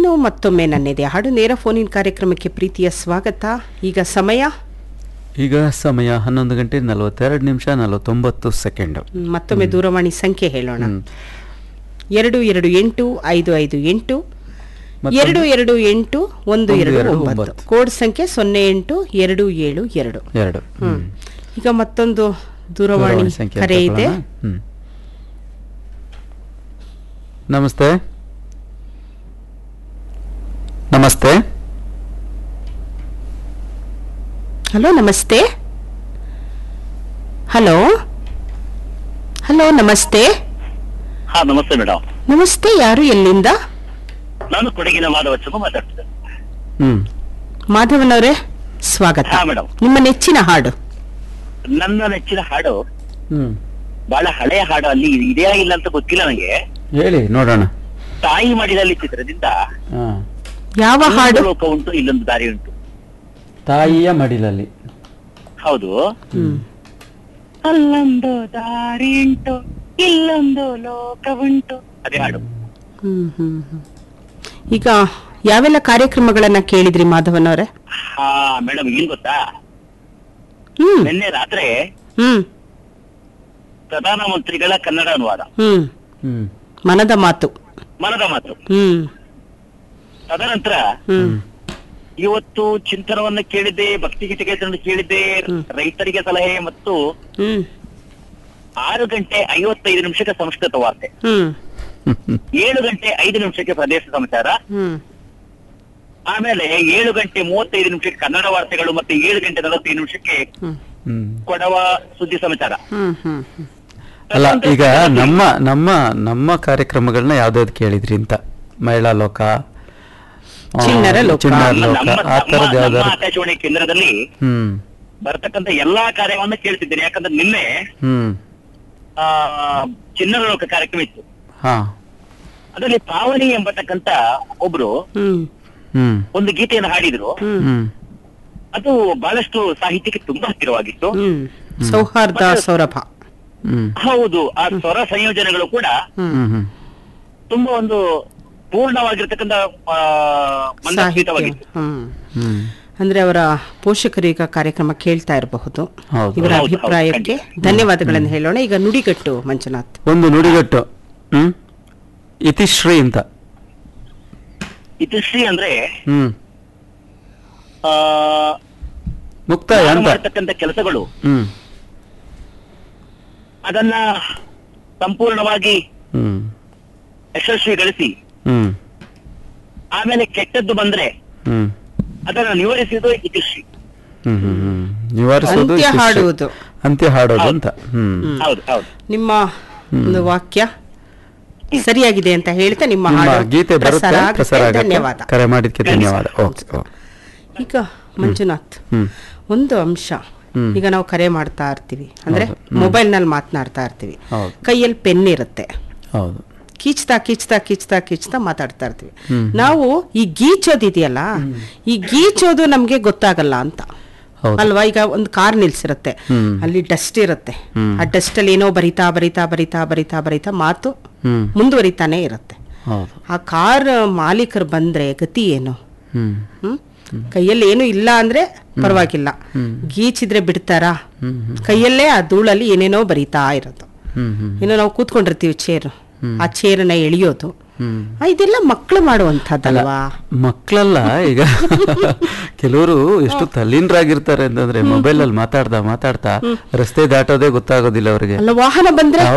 ಮತ್ತೊಮ್ಮೆ ನನ್ನಿದೆ ಹಾಡು ನೇರ ಫೋನಿನ್ ಕಾರ್ಯಕ್ರಮಕ್ಕೆ ಪ್ರೀತಿಯ ಸ್ವಾಗತ ಈಗ ಸಮಯ ಈಗ ಸಮಯ ಹನ್ನೊಂದು ಗಂಟೆ ನಲವತ್ತೆರಡು ನಿಮಿಷ ನಲವತ್ತೊಂಬತ್ತು ಸೆಕೆಂಡ್ ಹ್ಮ್, ಮತ್ತೊಮ್ಮೆ ದೂರವಾಣಿ ಸಂಖ್ಯೆ ಹೇಳೋಣ ಹ್ಮ್. ಎರಡು ಎರಡು ಎಂಟು ಐದು ಐದು ಎಂಟು ಮತ್ತೊಂದು? ಎರಡು ಎರಡು ಎಂಟು ಒಂದು ಒಂದು ಎರಡು ಎರಡು ಒಂಬತ್ತು ಒಂಬತ್ತು. ಕೋಡ್ ಸಂಖ್ಯೆ ಸೊನ್ನೆ ಎಂಟು ಎರಡು ಏಳು ಎರಡು ಎರಡು ಹ್ಮ್. ಹ್ಮ್. ಈಗ ಮತ್ತೊಂದು ದೂರವಾಣಿ ದೂರವಾಣಿ ಸಂಖ್ಯೆ ಕರೆ ಇದೆ ತಗೊಳ್ಳೋಣ? ಹ್ಮ್. ನಮಸ್ತೆ ನಮಸ್ತೆ ಹಲೋ ನಮಸ್ತೆ ಹಲೋ ಹಲೋ ನಮಸ್ತೆ ಹಾ ನಮಸ್ತೆ ಮೇಡಮ್ ನಮಸ್ತೆ ಯಾರು ಎಲ್ಲಿಂದ ನಾನು ಕೊಡಗಿನ ಮಾಧವಚ್ಚಮ್ಮ ಮಾತಾಡ್ತಿದ್ದೆ ಹ್ಮ್ ಮಾಧವನವರೇ ಸ್ವಾಗತ ಹಾ ಮೇಡಮ್ ನಿಮ್ಮ ನೆಚ್ಚಿನ ಹಾಡು ನನ್ನ ನೆಚ್ಚಿನ ಹಾಡು ಹ್ಮ್ ಬಹಳ ಹಳೆಯ ಹಾಡು ಅಲ್ಲಿ ಇದೆಯಾ ಇಲ್ಲ ಅಂತ ಗೊತ್ತಿಲ್ಲ ನನಗೆ ಹೇಳಿ ನೋಡೋಣ ತಾಯಿ ಮಾಡಿದಲ್ಲಿ ಚಿತ್ರದಿಂದ ಹಾ. ಯಾವ ಹಾಡು ಅಲ್ಲೊಂದು ಲೋಕ ಉಂಟು ಇಲ್ಲೊಂದು ದಾರಿ ಉಂಟು ತಾಯಿಯ ಮಡಿಲಲ್ಲಿ ಹೌದು ಹ್ಮ್. ಅಲ್ಲೊಂದು ದಾರಿ ಉಂಟು ಇಲ್ಲೊಂದು ಲೋಕ ಉಂಟು ಅದೇ ಹಾಡು ಹ್ಮ್ ಹ್ಮ್ ಹ್ಮ್. ಈಗ ಯಾವೆಲ್ಲ ಕಾರ್ಯಕ್ರಮಗಳನ್ನ ಕೇಳಿದ್ರಿ ಮಾಧವನವರೇ ಹಾ ಮೇಡಮ್ ಏನ್ ಗೊತ್ತಾ ಹ್ಮ್ ನಿನ್ನೆ ರಾತ್ರಿ ಹ್ಮ್ ಪ್ರಧಾನಮಂತ್ರಿಗಳ ಕನ್ನಡ ಅನುವಾದ ಹ್ಮ್ ಹ್ಮ್ ಮನದ ಮಾತು ಮನದ ಮಾತು ಹ್ಮ್ ತದನಂತರ ಹ್ಮ್ ಇವತ್ತು ಚಿಂತನವನ್ನು ಕೇಳಿದ್ದೆ ಭಕ್ತಿ ಗೀತೆಗಳನ್ನು ಕೇಳಿದ್ದೆ ಹ್ಮ್. ರೈತರಿಗೆ ಸಲಹೆ ಮತ್ತು ಹ್ಮ್ ಆರು ಗಂಟೆ ಐವತ್ತೈದು ನಿಮಿಷಕ್ಕೆ ಸಂಸ್ಕೃತ ವಾರ್ತೆ ಹ್ಮ್ ಏಳು ಗಂಟೆ ಐದು ನಿಮಿಷಕ್ಕೆ ಪ್ರದೇಶ ಸಮಾಚಾರ ಹ್ಮ್ ಆಮೇಲೆ ಏಳು ಗಂಟೆ ಮೂವತ್ತೈದು ನಿಮಿಷಕ್ಕೆ ಕನ್ನಡ ವಾರ್ತೆಗಳು ಮತ್ತೆ ಏಳು ಗಂಟೆ ನಲವತ್ತೈದು ನಿಮಿಷಕ್ಕೆ ಹ್ಮ್ ಹ್ಮ್ ಕೊಡವ ಸುದ್ದಿ ಸಮಾಚಾರ ಹ್ಮ್ ಹ್ಮ್ ಹ್ಮ್ ಅಲ್ಲ ಈಗ ನಮ್ಮ ನಮ್ಮ ನಮ್ಮ ಕಾರ್ಯಕ್ರಮಗಳನ್ನ ಯಾವ್ದಾವ್ದು ಕೇಳಿದ್ರಿ ಅಂತ ಮಹಿಳಾ ಲೋಕ ಆ, ಚಿಣ್ಣರ ಲೋಕ. ಚಿಣ್ಣರ ನಮ್ಮ ಲೋಕ ನಮ್ಮ- ಆ ತರದ್ ನಮ್ಮ ಯಾವ್ದಾದ್ರು ಆಕಾಶವಾಣಿ ಕೇಂದ್ರದಲ್ಲಿ ಹ್ಮ್ ಬರ್ತಕ್ಕಂಥ ಎಲ್ಲಾ ಕಾರ್ಯವನ್ನು ಕೇಳ್ತಿದ್ದೇನೆ ಯಾಕಂದ್ರೆ ನಿನ್ನೆ ಹ್ಮ್ ಆ ಚಿನ್ನರ ಲೋಕ ಕಾರ್ಯಕ್ರಮ ಇತ್ತು ಹಾ ಅದರಲ್ಲಿ ಪಾವನಿ ಎಂಬತಕ್ಕಂತ ಒಬ್ರು ಹ್ಮ್ ಹ್ಮ್ ಒಂದು ಗೀತೆಯನ್ನು ಹಾಡಿದ್ರು ಹ್ಮ್ ಹ್ಮ್ ಅದು ಬಹಳಷ್ಟು ಸಾಹಿತ್ಯಕ್ಕೆ ತುಂಬಾ ಹತ್ತಿರವಾಗಿತ್ತು ಹ್ಮ್ ಸೌಹಾರ್ದ ಸೌರಭ ಹ್ಮ್ ಹೌದು ಆ ಸ್ವರ ಸಂಯೋಜನೆಗಳು ಕೂಡ ಹ್ಮ್ ಹ್ಮ್ ಹ್ಮ್ ತುಂಬಾ ಒಂದು ಪೂರ್ಣವಾಗಿರ್ತಕ್ಕಂಥ ಆ, ಸಾಹಿತ್ಯ ಮಂದಸ್ಮಿತವಾಗಿತ್ತು ಹ್ಮ್ ಹ್ಮ್ ಅಂದ್ರೆ ಅವರ ಪೋಷಕರು ಈಗ ಕಾರ್ಯಕ್ರಮ ಕೇಳ್ತಾ ಇರಬಹುದು ಹೌದು. ಇವರ ಹೌದು, ಹೌದು, ಅಭಿಪ್ರಾಯಕ್ಕೆ ಖಂಡಿತ. ಧನ್ಯವಾದಗಳನ್ನು ಹೇಳೋಣ ಈಗ ನುಡಿಗಟ್ಟು ಮಂಜುನಾಥ್ ಒಂದು ನುಡಿಗಟ್ಟು ಹ್ಮ್ ಇತಿಶ್ರೀ ಅಂತ ಇತಿಶ್ರೀ ಅಂದ್ರೆ ಹ್ಮ್ ಆ ಮುಕ್ತಾಯ ನಾನು ಅಂತ ಮಾಡತಕ್ಕಂಥ ಕೆಲಸಗಳು ಹ್ಮ್ ಅದನ್ನ ಸಂಪೂರ್ಣವಾಗಿ ಹ್ಮ್ ಯಶಸ್ವಿಗೊಳಿಸಿ ಹ್ಮ್ ಆಮೇಲೆ ಕೆಟ್ಟದ್ದು ಬಂದ್ರೆ ಹ್ಮ್ ಅದನ್ನ ನಿವಾರಿಸುವುದು ಇತಿಶ್ರೀ ಹ್ಮ್ ಹ್ಮ್ ಹ್ಮ್ ನಿವಾರಿಸೋದು ಅಂತ್ಯ ಇತಿಶ್ರೀ. ಹಾಡುವುದು. ಅಂತ್ಯ ಹಾಡೋದು ಅಂತ ಹ್ಮ್ ಹೌದು ಹೌದು ನಿಮ್ಮ ಒಂದು ವಾಕ್ಯ ಸರಿಯಾಗಿದೆ ಅಂತ ಹೇಳ್ತಾ ನಿಮ್ಮ ನಿಮ್ಮ ಹಾಡು ಗೀತೆ ಬರುತ್ತೆ ಪ್ರಸಾರ ಆಗುತ್ತೆ. ಪ್ರಸಾರ ಆಗುತ್ತೆ ಧನ್ಯವಾದ ಕರೆ ಮಾಡಿದ್ಕೆ ಧನ್ಯವಾದ ಓಕೆ ಈಗ ಮಂಜುನಾಥ್ ಹ್ಮ್ ಒಂದು ಅಂಶ ಹ್ಮ್. ಈಗ ನಾವು ಕರೆ ಮಾಡ್ತಾ ಇರ್ತೀವಿ ಅಂದ್ರೆ ಹೌದು. ಹ್ಮ್. ಮೊಬೈಲ್ ನಲ್ಲಿ ಮಾತನಾಡ್ತಾ ಇರ್ತೀವಿ ಹೌದು. ಕೈಯಲ್ಲಿ ಪೆನ್ ಇರುತ್ತೆ ಹೌದು ಕೀಚ್ತಾ ಕೀಚ್ತಾ ಕೀಚ್ತಾ ಕೀಚ್ತಾ ಮಾತಾಡ್ತಾ ಇರ್ತೀವಿ ಹ್ಮ್. ನಾವು ಈ ಗೀಚೋದಿದೆಯಲ್ಲ ಈ ಗೀಚೋದು ನಮ್ಗೆ ಗೊತ್ತಾಗಲ್ಲ ಅಂತ ಹೌದು. ಅಲ್ವಾ ಈಗ ಒಂದು ಕಾರ್ ನಿಲ್ಸಿರುತ್ತೆ ಹ್ಮ್. ಅಲ್ಲಿ ಡಸ್ಟ್ ಇರುತ್ತೆ ಹ್ಮ್. ಆ ಡಸ್ಟ್ ಅಲ್ಲಿ ಏನೋ ಬರಿತಾ ಬರಿತಾ ಬರಿತಾ ಬರಿತಾ ಬರಿತಾ ಮಾತು ಹ್ಮ್ ಮುಂದುವರಿತಾನೆ ಇರುತ್ತೆ ಹೌದು ಆ ಕಾರ್ ಮಾಲೀಕರು ಬಂದ್ರೆ ಗತಿ ಏನು ಹ್ಮ್ ಹ್ಮ್ ಕೈಯಲ್ಲಿ ಏನು ಇಲ್ಲ ಅಂದ್ರೆ ಪರವಾಗಿಲ್ಲ ಹ್ಮ್. ಗೀಚಿದ್ರೆ ಬಿಡ್ತಾರಾ ಹ್ಮ್ ಹ್ಮ್ ಕೈಯಲ್ಲೇ ಆ ಧೂಳಲ್ಲಿ ಏನೇನೋ ಬರಿತಾ ಇರೋದು ಹ್ಮ್ ಹ್ಮ್ ಇನ್ನು ನಾವು ಕೂತ್ಕೊಂಡಿರ್ತೀವಿ ಚೇರ್ ಹ್ಮ್. ಆ ಚೇರನ್ನ ಎಳಿಯೋದು ಹ್ಮ್ ಆ, ಇದೆಲ್ಲ ಮಕ್ಕಳು ಮಾಡುವಂಥದ್ದಲ್ವಾ ಮಕ್ಕಳಲ್ಲ ಈಗ ಕೆಲವರು ಎಷ್ಟು ತಲ್ಲೀನರಾಗಿರ್ತಾರೆ ಅಂತಂದ್ರೆ ಮೊಬೈಲ್ ಅಲ್ಲಿ ಮಾತಾಡ್ತಾ ಮಾತಾಡ್ತಾ ರಸ್ತೆ ದಾಟೋದೇ ಗೊತ್ತಾಗೋದಿಲ್ಲ ಅವ್ರಿಗೆ ಅಲ್ಲ ವಾಹನ ಬಂದ್ರೆ